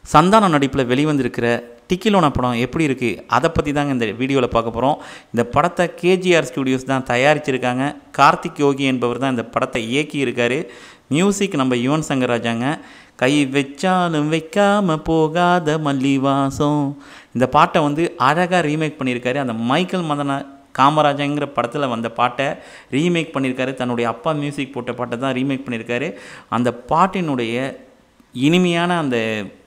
சந்தானம் நடிப்பில் வெளிவந்திருக்கிற டிக்கிலோன படம் எப்படி இருக்குது அதை பற்றி தாங்க இந்த வீடியோவில் பார்க்க போகிறோம் இந்த படத்தை கேஜிஆர் ஸ்டுடியோஸ் தான் தயாரிச்சிருக்காங்க கார்த்திக் யோகி என்பவர் தான் இந்த படத்தை இயக்கி இருக்காரு மியூசிக் நம்ம யுவன் சங்கர் ராஜாங்க கை வச்சாலும் வைக்காம போகாத மல்லி வாசம் இந்த பாட்டை வந்து அழகாக ரீமேக் பண்ணியிருக்காரு அந்த மைக்கேல் மதன காமராஜங்கிற படத்தில் வந்த பாட்டை ரீமேக் பண்ணியிருக்காரு தன்னுடைய அப்பா மியூசிக் போட்ட பாட்டை தான் ரீமேக் பண்ணியிருக்காரு அந்த பாட்டினுடைய இனிமையான அந்த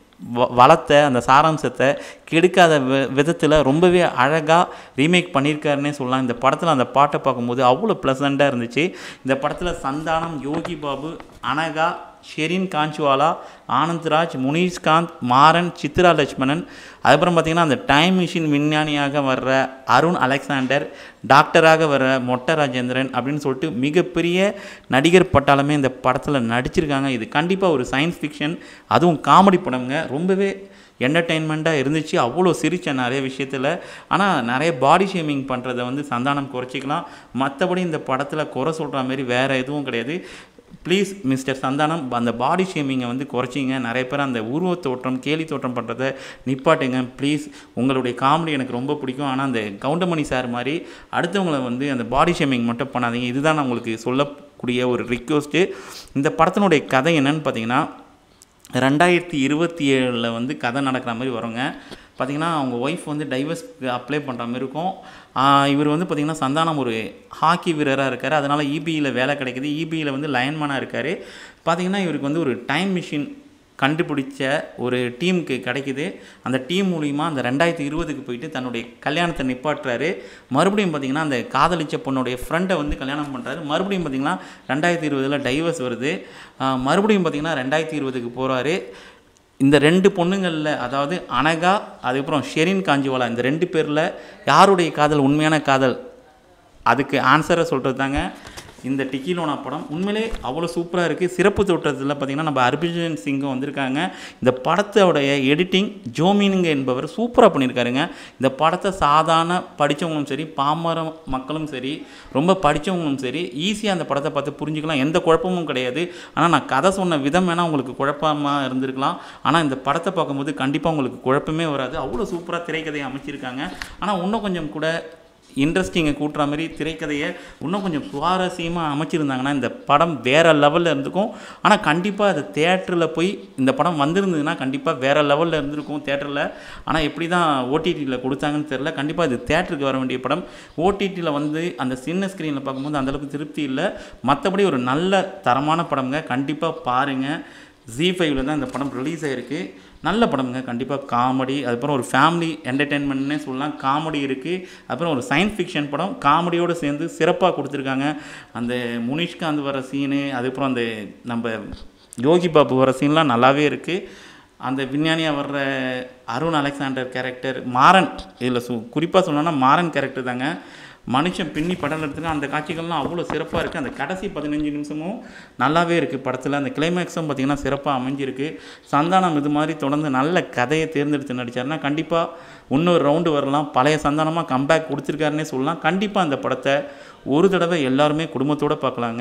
வ- வளத்தை அந்த சாராம்சத்தை கெடுக்காத வி விதத்தில் ரொம்பவே அழகாக ரீமேக் பண்ணியிருக்காருன்னே சொல்லலாம் இந்த படத்தில் அந்த பாட்டை பார்க்கும்போது அவ்வளோ ப்ளசண்ட்டாக இருந்துச்சு இந்த படத்தில் சந்தானம் யோகி பாபு அனகா ஷெரின் காஞ்சுவாலா ஆனந்த்ராஜ் முனீஷ்காந்த் மாறன் சித்ரா லட்சுமணன் அதுக்கப்புறம் பார்த்திங்கன்னா அந்த டைம் மிஷின் விஞ்ஞானியாக வர்ற அருண் அலெக்சாண்டர் டாக்டராக வர்ற மொட்டை ராஜேந்திரன் அப்படின்னு சொல்லிட்டு மிகப்பெரிய நடிகர் பட்டாளமே இந்த படத்தில் நடிச்சிருக்காங்க இது கண்டிப்பாக ஒரு சயின்ஸ் ஃபிக்ஷன் அதுவும் காமெடி படம்ங்க ரொம்பவே என்டர்டெயின்மெண்ட்டாக இருந்துச்சு அவ்வளோ சிரித்தேன் நிறைய விஷயத்தில் ஆனால் நிறைய பாடி ஷேமிங் பண்ணுறதை வந்து சந்தானம் குறைச்சிக்கலாம் மற்றபடி இந்த படத்தில் குறை சொல்கிற மாதிரி வேறு எதுவும் கிடையாது ப்ளீஸ் மிஸ்டர் சந்தானம் அந்த பாடி ஷேமிங்கை வந்து குறைச்சிங்க நிறைய பேர் அந்த உருவத் தோற்றம் கேலி தோற்றம் பண்ணுறத நிப்பாட்டுங்க ப்ளீஸ் உங்களுடைய காமெடி எனக்கு ரொம்ப பிடிக்கும் ஆனால் அந்த கவுண்டமணி சார் மாதிரி அடுத்தவங்களை வந்து அந்த பாடி ஷேமிங் மட்டும் பண்ணாதீங்க இதுதான் நான் உங்களுக்கு சொல்லக்கூடிய ஒரு ரிக்வஸ்ட்டு இந்த படத்தினுடைய கதை என்னன்னு பார்த்தீங்கன்னா ரெண்டாயிரத்தி இருபத்தி ஏழில் வந்து கதை நடக்கிற மாதிரி வருங்க பார்த்தீங்கன்னா அவங்க ஒய்ஃப் வந்து டைவர்ஸ்க்கு அப்ளை பண்ணுற மாதிரி இருக்கும் ஆஹ் இவர் வந்து பார்த்திங்கன்னா சந்தானம் ஒரு ஹாக்கி வீரராக இருக்கார் அதனால் இபியில் வேலை கிடைக்குது இபியில் வந்து லயன்மேனாக இருக்கார் பார்த்தீங்கன்னா இவருக்கு வந்து ஒரு டைம் மிஷின் கண்டுபிடிச்ச ஒரு டீமுக்கு கிடைக்குது அந்த டீம் மூலிமா அந்த ரெண்டாயிரத்தி இருபதுக்கு போயிட்டு தன்னுடைய கல்யாணத்தை நிப்பாட்டுறாரு மறுபடியும் பார்த்திங்கன்னா அந்த காதலிச்ச பொண்ணுடைய ஃப்ரெண்டை வந்து கல்யாணம் பண்ணுறாரு மறுபடியும் பார்த்திங்கன்னா ரெண்டாயிரத்தி இருபதில் டைவர்ஸ் வருது ஆஹ் மறுபடியும் பார்த்திங்கன்னா ரெண்டாயிரத்தி இருபதுக்கு போகிறாரு இந்த ரெண்டு பொண்ணுங்களில் அதாவது அனகா அதுக்கப்புறம் ஷெரின் காஞ்சிவாலா இந்த ரெண்டு பேரில் யாருடைய காதல் உண்மையான காதல் அதுக்கு ஆன்சரை சொல்கிறது தாங்க இந்த டிக்கிலோனா படம் உண்மையிலே அவ்வளோ சூப்பராக இருக்குது சிறப்பு தோற்றத்தில் பார்த்திங்கன்னா நம்ம ஹர்பஜன் சிங்கும் வந்திருக்காங்க இந்த படத்தோடைய எடிட்டிங் ஜோமீனுங்க என்பவர் சூப்பராக பண்ணியிருக்காருங்க இந்த படத்தை சாதாரண படித்தவங்களும் சரி பாமர மக்களும் சரி ரொம்ப படித்தவங்களும் சரி ஈஸியாக அந்த படத்தை பார்த்து புரிஞ்சுக்கலாம் எந்த குழப்பமும் கிடையாது ஆனால் நான் கதை சொன்ன விதம் வேணால் உங்களுக்கு குழப்பமாக இருந்திருக்கலாம் ஆனால் இந்த படத்தை பார்க்கும்போது கண்டிப்பாக உங்களுக்கு குழப்பமே வராது அவ்வளோ சூப்பராக திரைக்கதையை அமைச்சிருக்காங்க ஆனால் இன்னும் கொஞ்சம் கூட இன்ட்ரெஸ்டிங்கை கூட்டுற மாதிரி திரைக்கதையை இன்னும் கொஞ்சம் சுவாரஸ்யமாக அமைச்சிருந்தாங்கன்னா இந்த படம் வேறு லெவலில் இருந்திருக்கும் ஆனால் கண்டிப்பாக அது தேட்டரில் போய் இந்த படம் வந்திருந்ததுன்னா கண்டிப்பாக வேறு லெவலில் இருந்திருக்கும் தேட்டரில் ஆனால் எப்படி தான் ஓடிடியில் கொடுத்தாங்கன்னு தெரில கண்டிப்பாக இது தேட்டருக்கு வர வேண்டிய படம் ஓடிடியில் வந்து அந்த சின்ன ஸ்க்ரீனில் பார்க்கும்போது அந்தளவுக்கு திருப்தி இல்லை மற்றபடி ஒரு நல்ல தரமான படம்ங்க கண்டிப்பாக பாருங்கள் ஜி ஃபைவ்ல தான் இந்த படம் ரிலீஸ் ஆகிருக்கு நல்ல படம்ங்க கண்டிப்பாக காமெடி அதுக்கப்புறம் ஒரு ஃபேமிலி என்டர்டெயின்மெண்ட்னே சொல்லலாம் காமெடி இருக்குது அப்புறம் ஒரு சயின்ஸ் ஃபிக்ஷன் படம் காமெடியோடு சேர்ந்து சிறப்பாக கொடுத்துருக்காங்க அந்த முனிஷ்காந்த் வர சீனு அதுக்கப்புறம் அந்த நம்ம யோகி பாபு வர சீன்லாம் நல்லாவே இருக்குது அந்த விஞ்ஞானியாக வர்ற அருண் அலெக்சாண்டர் கேரக்டர் மாறன் இதில் சு குறிப்பாக சொல்லணும்னா மாறன் கேரக்டர் தாங்க மனுஷன் பின்னி படம் எடுத்துக்க அந்த காட்சிகள்லாம் அவ்வளோ சிறப்பாக இருக்குது அந்த கடைசி பதினஞ்சு நிமிஷமும் நல்லாவே இருக்குது படத்தில் அந்த கிளைமேக்ஸும் பார்த்திங்கன்னா சிறப்பாக அமைஞ்சிருக்கு சந்தானம் இது மாதிரி தொடர்ந்து நல்ல கதையை தேர்ந்தெடுத்து நடித்தாருன்னா கண்டிப்பாக இன்னொரு ரவுண்டு வரலாம் பழைய சந்தானமாக கம்பேக் கொடுத்துருக்காருன்னே சொல்லலாம் கண்டிப்பாக அந்த படத்தை ஒரு தடவை எல்லாருமே குடும்பத்தோடு பார்க்கலாங்க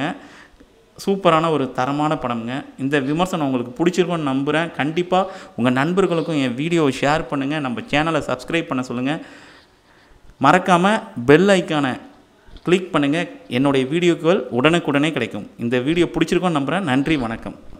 சூப்பரான ஒரு தரமான படம்ங்க இந்த விமர்சனம் உங்களுக்கு பிடிச்சிருக்கும்னு நம்புகிறேன் கண்டிப்பாக உங்கள் நண்பர்களுக்கும் என் வீடியோவை ஷேர் பண்ணுங்கள் நம்ம சேனலை சப்ஸ்கிரைப் பண்ண சொல்லுங்கள் மறக்காமல் பெல் ஐக்கானை கிளிக் பண்ணுங்கள் என்னுடைய வீடியோக்கள் உடனுக்குடனே கிடைக்கும் இந்த வீடியோ பிடிச்சிருக்கோன்னு நம்புகிறேன் நன்றி வணக்கம்